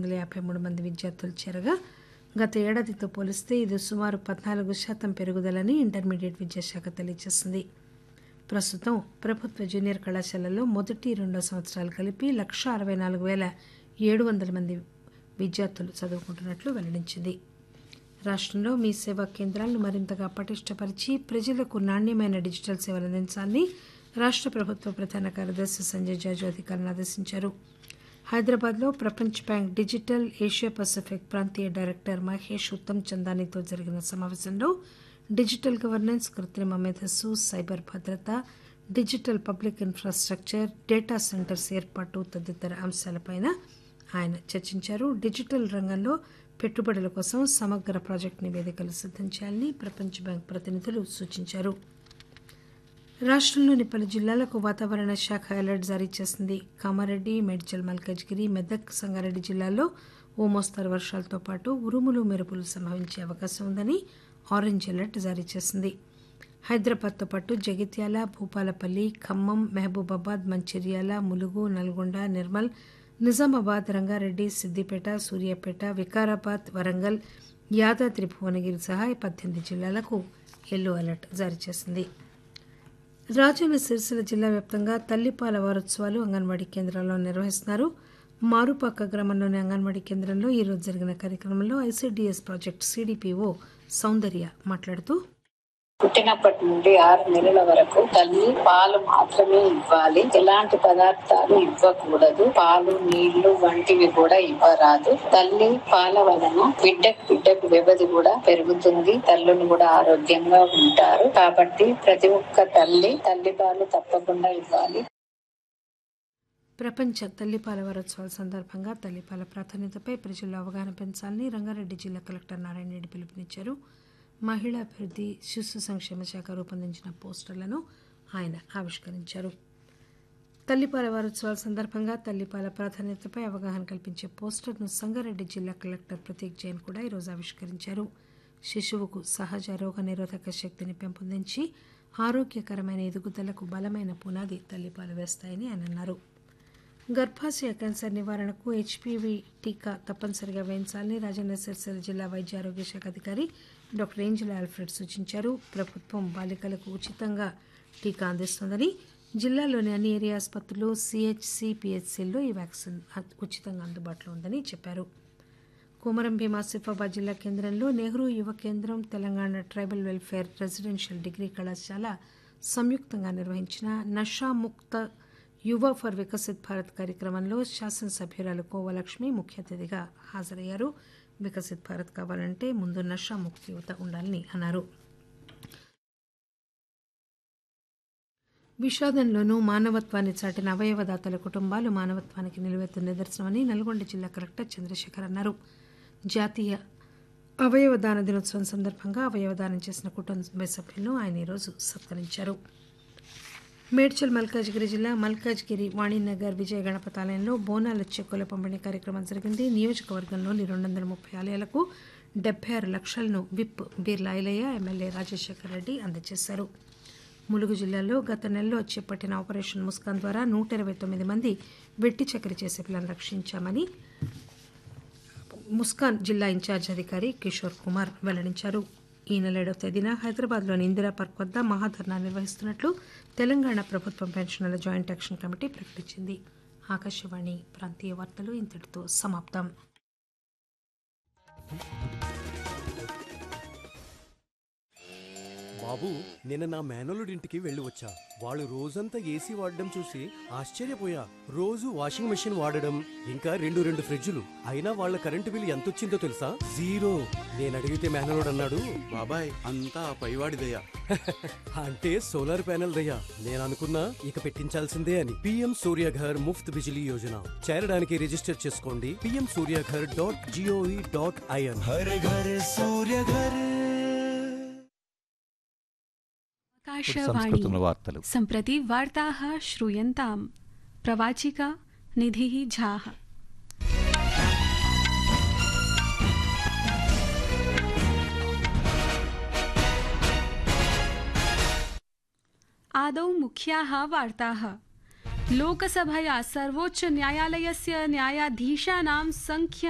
వందల యాభై మూడు మంది విద్యార్థులు చేరగా గత ఏడాదితో పోలిస్తే ఇది సుమారు పద్నాలుగు శాతం పెరుగుదలని ఇంటర్మీడియట్ విద్యాశాఖ తెలియజేసింది ప్రస్తుతం ప్రభుత్వ జూనియర్ కళాశాలల్లో మొదటి రెండో సంవత్సరాలు కలిపి లక్ష అరవై నాలుగు వేల ఏడు వందల మంది విద్యార్థులు చదువుకుంటున్నట్లు వెల్లడించింది రాష్ట్రంలో మీ సేవా కేంద్రాలను మరింతగా పటిష్టపరిచి ప్రజలకు నాణ్యమైన డిజిటల్ సేవలు అందించాలని రాష్ట్ర ప్రభుత్వ ప్రధాన కార్యదర్శి సంజయ్ జాజు అధికారులను ఆదేశించారు హైదరాబాద్లో ప్రపంచ బ్యాంక్ డిజిటల్ ఏషియా పసిఫిక్ ప్రాంతీయ డైరెక్టర్ మహేష్ ఉత్తమ్ చందానితో జరిగిన సమావేశంలో డిజిటల్ గవర్నెన్స్ కృత్రిమ మేధస్సు సైబర్ భద్రత digital public infrastructure data centres ఏర్పాటు తదితర అంశాలపైన ఆయన చర్చించారు డిజిటల్ రంగంలో పెట్టుబడుల కోసం సమగ్ర ప్రాజెక్టు నివేదికలు సిద్ధం చేయాలని ప్రపంచ బ్యాంక్ ప్రతినిధులు సూచించారు రాష్ట్రంలోని పలు జిల్లాలకు వాతావరణ శాఖ అలర్ట్ జారీ చేసింది కామారెడ్డి మేడ్చల్ మల్కజ్గిరి మెదక్ సంగారెడ్డి జిల్లాల్లో ఓ మోస్తరు వర్షాలతో పాటు ఉరుములు మెరుపులు సంభవించే అవకాశం ఉందని ఆరెంజ్ అలర్ట్ జారీ చేసింది హైదరాబాద్తో పాటు జగిత్యాల భూపాలపల్లి ఖమ్మం మహబూబాబాద్ మంచిర్యాల ములుగు నల్గొండ నిర్మల్ నిజామాబాద్ రంగారెడ్డి సిద్దిపేట సూర్యాపేట వికారాబాద్ వరంగల్ యాదాద్రి భువనగిరి సహా పద్దెనిమిది జిల్లాలకు ఎల్లో అలర్ట్ జారీ చేసింది రాజన్న సిరిసిల్ల జిల్లా వ్యాప్తంగా తల్లిపాల వారోత్సవాలు అంగన్వాడీ కేంద్రాల్లో నిర్వహిస్తున్నారు మారుపాక గ్రామంలోని అంగన్వాడీ కేంద్రంలో ఈరోజు జరిగిన కార్యక్రమంలో ఐసీడీఎస్ ప్రాజెక్ట్ సిడిపిఓ సౌందర్య మాట్లాడుతూ పుట్టినప్పటి నుండి ఆరు నెలల వరకు తల్లి పాలు మాత్రమే ఇవ్వాలి ఎలాంటి పదార్థాలు ఇవ్వకూడదు పాలు నీళ్లు వంటివి కూడా ఇవ్వరాదు తల్లి పాల వలన బిడ్డకు బిడ్డకు వ్యవధి కూడా పెరుగుతుంది తల్లులు కూడా ఆరోగ్యంగా ఉంటారు కాబట్టి ప్రతి ఒక్క తల్లి తల్లి పాలు తప్పకుండా ఇవ్వాలి ప్రపంచ తల్లిపాల వారోత్సవాల సందర్భంగా తల్లిపాల ప్రాధాన్యతపై ప్రజల్లో అవగాహన పెంచాలని రంగారెడ్డి జిల్లా కలెక్టర్ నారాయణ రెడ్డి పిలుపునిచ్చారు మహిళా అభివృద్ధి శిశు సంక్షేమ శాఖ రూపొందించిన పోస్టర్లను ఆయన ఆవిష్కరించారు తల్లిపాల వారోత్సవాల సందర్భంగా తల్లిపాల ప్రాధాన్యతపై అవగాహన కల్పించే పోస్టర్ను సంగారెడ్డి జిల్లా కలెక్టర్ ప్రతీక్ జైన్ కూడా ఈరోజు ఆవిష్కరించారు శిశువుకు సహజ రోగ నిరోధక శక్తిని పెంపొందించి ఆరోగ్యకరమైన ఎదుగుదలకు బలమైన పునాది తల్లిపాలు వేస్తాయని ఆయన అన్నారు గర్భాశయ క్యాన్సర్ నివారణకు హెచ్పివి టీకా తప్పనిసరిగా వేయించాలని రాజన్న సిరిసిల్ల జిల్లా వైద్య ఆరోగ్య శాఖ అధికారి డాక్టర్ ఏంజలా ఆల్ఫ్రెడ్ సూచించారు ప్రభుత్వం బాలికలకు ఉచితంగా టీకా అందిస్తోందని జిల్లాలోని అన్ని ఏరియా ఆసుపత్రులు సిహెచ్సి పిహెచ్సిల్లో ఈ వ్యాక్సిన్ ఉచితంగా అందుబాటులో ఉందని చెప్పారు కొమరం భీం ఆసిఫాబాద్ జిల్లా కేంద్రంలో Nehru Yuva Kendram Telangana tribal welfare residential degree కళాశాల సంయుక్తంగా నిర్వహించిన నషాముక్త యువ ఫర్ వికసిత్ భారత్ కార్యక్రమంలో శాసనసభ్యురాలు కోవలక్ష్మి ముఖ్య అతిథిగా హాజరయ్యారు వికసిత్ భారత్ కావాలంటే ముందు నషాముక్తి యువత ఉండాలని అన్నారు విషాదంలోనూ మానవత్వాన్ని చాటిన అవయవదాతల కుటుంబాలు మానవత్వానికి నిలువెత్తు నిదర్శనమని నల్గొండ జిల్లా కలెక్టర్ చంద్రశేఖర్ అన్నారు జాతీయ అవయవదాన దినోత్సవం సందర్భంగా అవయవదానం చేసిన కుటుంబ సభ్యులను ఆయన ఈరోజు సత్కరించారు మేడ్చల్ మల్కాజ్గిరి జిల్లా మల్కాజ్గిరి వాణినగర్ విజయ గణపతాలయంలో బోనాల చెక్కుల పంపిణీ కార్యక్రమం జరిగింది నియోజకవర్గంలోని రెండు వందల ముప్పై ఆలయాలకు డెబ్బై ఆరు లక్షలను విప్ బీర్లా ఐలయ్య ఎమ్మెల్యే రాజశేఖర్ రెడ్డి అందజేశారు ములుగు జిల్లాలో గత నెలలో చేపట్టిన ఆపరేషన్ ముస్కాన్ ద్వారా నూట ఇరవై తొమ్మిది మంది వెట్టి చక్కెర చేసే పిల్లలను రక్షించామని ముస్కాన్ జిల్లా ఇన్ఛార్జ్ అధికారి కిషోర్ కుమార్ వెల్లడించారు ఈ నెల ఏడవ తేదీన హైదరాబాద్లోని ఇందిరా పార్క్ వద్ద మహాధర్నా నిర్వహిస్తున్నట్లు తెలంగాణ ప్రభుత్వం పెన్షనర్ల జాయింట్ యాక్షన్ కమిటీ ప్రకటించింది ఆకాశవాణి ప్రాంతీయ వార్తలు ఇంతటితో సమాప్తం బాబు నిన్న నా మేనలుడింటికి వెళ్ళి వచ్చా వాళ్ళు రోజంతా ఏసీ వాడడం చూసి ఆశ్చర్యపోయా రోజు వాషింగ్ మెషిన్ వాడడం ఇంకా రెండు రెండు ఫ్రిడ్జులు అయినా వాళ్ళ కరెంటు బిల్ ఎంత వచ్చిందో తెలుసా జీరో నేను అడిగితే మేనలుడు అన్నాడు బాబాయ్ అంతా ఆ పైవాడిదయ్యా అంటే సోలార్ ప్యానెల్ దయ్యా నేను అనుకున్నా ఇక పెట్టించాల్సిందే అని పిఎం సూర్యఘర్ ముఫ్త్ బిజిలీ యోజన చేరడానికి రిజిస్టర్ చేసుకోండి PM Suryaghar dot gov dot in Har Ghar Surya Ghar Akashvani సంస్కృతంలో వార్తలు सम्प्रति वार्ताः श्रूयन्ताम् प्रवाचिका निधिः झाः आदौ मुख्याः वार्ताः लोकसभया सर्वोच्चन्यायालयस्य न्यायाधीशानां संख्या